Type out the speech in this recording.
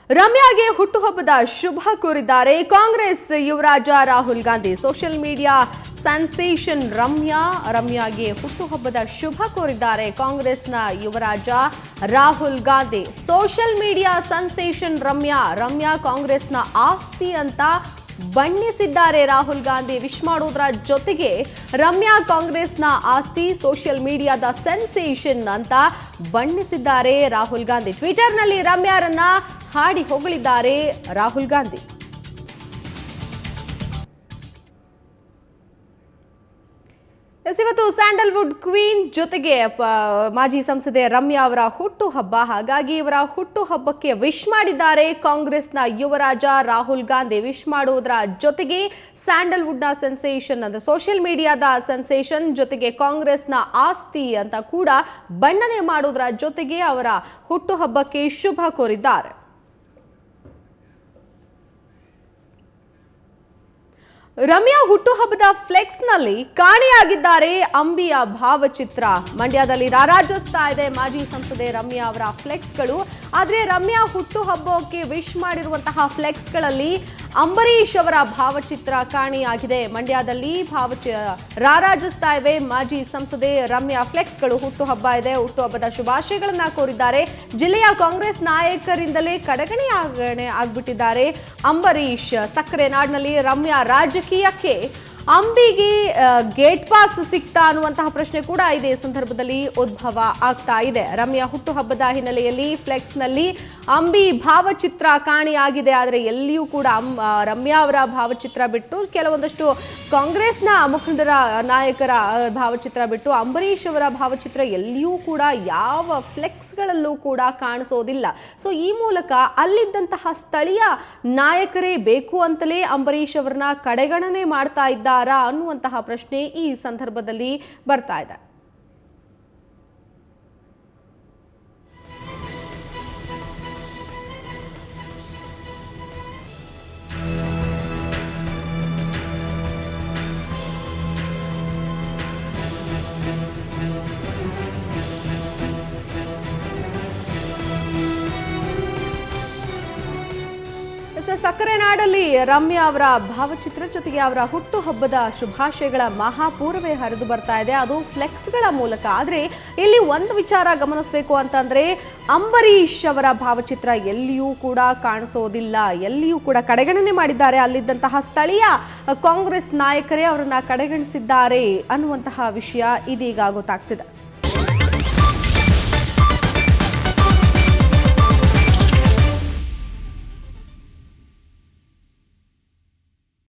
ರಮ್ಯಾಗೆ ಹುಟ್ಟುಹಬ್ಬದ ಶುಭ ಕೋರಿದ್ದಾರೆ ಕಾಂಗ್ರೆಸ್ ಯುವರಾಜ Rahul Gandhi social media sensation Ramya ರಮ್ಯಾಗೆ ಹುಟ್ಟುಹಬ್ಬದ ಶುಭ ಕೋರಿದ್ದಾರೆ ಕಾಂಗ್ರೆಸ್ನ ಯುವರಾಜ Rahul Gandhi social media sensation Ramya Ramya ಕಾಂಗ್ರೆಸ್ನ ಆಸ್ತಿ ಅಂತ ಬಣ್ಣಿಸಿದ್ದಾರೆ ರಾಹುಲ್ ಗಾಂಧಿ ವಿಶ್ ಮಾಡೋದ್ರ ಜೊತೆಗೆ ರಮ್ಯಾ ಕಾಂಗ್ರೆಸ್ನ ಆಸ್ತಿ ಸೋಷಿಯಲ್ ಮೀಡಿಯಾದ ಸೆನ್ಸೇಷನ್ ಅಂತ ಬಣ್ಣಿಸಿದ್ದಾರೆ ರಾಹುಲ್ ಗಾಂಧಿ ಟ್ವಿಟರ್ನಲ್ಲಿ ರಮ್ಯಾರನ್ನ ಹಾಡಿ ಹೊಗಳಿದ್ದಾರೆ ರಾಹುಲ್ ಗಾಂಧಿ ಎಸ್, ಇವತ್ತು ಸ್ಯಾಂಡಲ್ವುಡ್ ಕ್ವೀನ್ ಜೊತೆಗೆ ಪ- ಮಾಜಿ ಸಂಸದೆ ರಮ್ಯಾ ಅವರ ಹುಟ್ಟುಹಬ್ಬ ಹಾಗಾಗಿ ಇವರ ಹುಟ್ಟುಹಬ್ಬಕ್ಕೆ ವಿಶ್ ಮಾಡಿದ್ದಾರೆ ಕಾಂಗ್ರೆಸ್ನ ಯುವರಾಜ ರಾಹುಲ್ ಗಾಂಧಿ ವಿಶ್ ಮಾಡುವುದರ ಜೊತೆಗೆ ಸ್ಯಾಂಡಲ್ವುಡ್ನ ಸೆನ್ಸೇಷನ್ ಅಂದ್ರೆ ಸೋಷಿಯಲ್ ಮೀಡಿಯಾದ ಸೆನ್ಸೇಷನ್ ಜೊತೆಗೆ ಕಾಂಗ್ರೆಸ್ನ ಆಸ್ತಿ ಅಂತ ಕೂಡ ಬಣ್ಣನೆ ಮಾಡುವುದರ ಜೊತೆಗೆ ಅವರ ಹುಟ್ಟುಹಬ್ಬಕ್ಕೆ ಶುಭ ಕೋರಿದ್ದಾರೆ ರಮ್ಯಾ ಹುಟ್ಟುಹಬ್ಬದ ಫ್ಲೆಕ್ಸ್ನಲ್ಲಿ ಕಾಣೆಯಾಗಿದ್ದಾರೆ ಅಂಬಿಯ ಭಾವಚಿತ್ರ ಮಂಡ್ಯದಲ್ಲಿ ರಾರಾಜಿಸ್ತಾ ಇದೆ ಮಾಜಿ ಸಂಸದೆ ರಮ್ಯಾ ಅವರ ಫ್ಲೆಕ್ಸ್ಗಳು ಆದರೆ ರಮ್ಯಾ ಹುಟ್ಟುಹಬ್ಬಕ್ಕೆ ವಿಶ್ ಮಾಡಿರುವಂತಹ ಫ್ಲೆಕ್ಸ್ಗಳಲ್ಲಿ ಅಂಬರೀಷ್ ಅವರ ಭಾವಚಿತ್ರ ಕಾಣೆಯಾಗಿದೆ ಮಂಡ್ಯದಲ್ಲಿ ಭಾವಚಿ ರಾರಾಜಿಸ್ತಾ ಇವೆ ಮಾಜಿ ಸಂಸದೆ ರಮ್ಯಾ ಫ್ಲೆಕ್ಸ್ಗಳು ಹುಟ್ಟುಹಬ್ಬ ಇದೆ ಹುಟ್ಟುಹಬ್ಬದ ಶುಭಾಶಯಗಳನ್ನ ಕೋರಿದ್ದಾರೆ ಜಿಲ್ಲೆಯ ಕಾಂಗ್ರೆಸ್ ನಾಯಕರಿಂದಲೇ ಕಡೆಗಣೆ ಆಗಣೆ ಆಗ್ಬಿಟ್ಟಿದ್ದಾರೆ ಅಂಬರೀಷ್ ಸಕ್ಕರೆ ನಾಡಿನಲ್ಲಿ ರಮ್ಯಾ ರಾಜಕೀಯಕ್ಕೆ ಅಂಬಿಗೆ ಆ, ಗೇಟ್ ಪಾಸ್ ಸಿಗ್ತಾ ಅನ್ನುವಂತಹ ಪ್ರಶ್ನೆ ಕೂಡ ಇದೇ ಸಂದರ್ಭದಲ್ಲಿ ಉದ್ಭವ ಆಗ್ತಾ ಇದೆ ರಮ್ಯಾ ಹುಟ್ಟುಹಬ್ಬದ ಹಿನ್ನೆಲೆಯಲ್ಲಿ ಫ್ಲೆಕ್ಸ್ನಲ್ಲಿ ಅಂಬಿ ಭಾವಚಿತ್ರ ಕಾಣೆಯಾಗಿದೆ ಆದರೆ ಎಲ್ಲಿಯೂ ಕೂಡ ಅಂ- ಆ, ರಮ್ಯಾ ಅವರ ಭಾವಚಿತ್ರ ಬಿಟ್ಟು ಕೆಲವೊಂದಷ್ಟು ಕಾಂಗ್ರೆಸ್ನ ಮುಖಂಡರ ನಾಯಕರ ಆ, ಭಾವಚಿತ್ರ ಬಿಟ್ಟು ಅಂಬರೀಷ್ ಅವರ ಭಾವಚಿತ್ರ ಎಲ್ಲಿಯೂ ಕೂಡ ಯಾವ ಫ್ಲೆಕ್ಸ್ಗಳಲ್ಲೂ ಕೂಡ ಕಾಣಿಸೋದಿಲ್ಲ ಸೊ ಈ ಮೂಲಕ ಅಲ್ಲಿದ್ದಂತಹ ಸ್ಥಳೀಯ ನಾಯಕರೇ ಬೇಕು ಅಂತಲೇ ಅಂಬರೀಷ್ ಅವರನ್ನ ಕಡೆಗಣನೆ ಮಾಡ್ತಾ ಇದ್ದಾರಾ ಅನ್ನುವಂತಹ ಪ್ರಶ್ನೆ ಈ ಸಂದರ್ಭದಲ್ಲಿ ಬರ್ತಾ ಇದೆ ಎಸ್, ಸಕ್ಕರೆ ನಾಡಲ್ಲಿ ರಮ್ಯಾ ಅವರ ಭಾವಚಿತ್ರ ಜೊತೆಗೆ ಅವರ ಹುಟ್ಟುಹಬ್ಬದ ಶುಭಾಶಯಗಳ ಮಹಾಪೂರ್ವೇ ಹರಿದು ಬರ್ತಾ ಇದೆ ಅದು ಫ್ಲೆಕ್ಸ್ಗಳ ಮೂಲಕ ಆದರೆ ಇಲ್ಲಿ ಒಂದು ವಿಚಾರ ಗಮನಿಸಬೇಕು ಅಂತಂದ್ರೆ ಅಂಬರೀಷ್ ಅವರ ಭಾವಚಿತ್ರ ಎಲ್ಲಿಯೂ ಕೂಡ ಕಾಣಿಸೋದಿಲ್ಲ ಎಲ್ಲಿಯೂ ಕೂಡ ಕಡೆಗಣನೆ ಮಾಡಿದ್ದಾರೆ ಅಲ್ಲಿದ್ದಂತಹ ಸ್ಥಳೀಯ ಕಾಂಗ್ರೆಸ್ ನಾಯಕರೇ ಅವರನ್ನ ಕಡೆಗಣಿಸಿದ್ದಾರೆ ಅನ್ನುವಂತಹ ವಿಷಯ ಇದೀಗ ಗೊತ್ತಾಗ್ತಿದೆ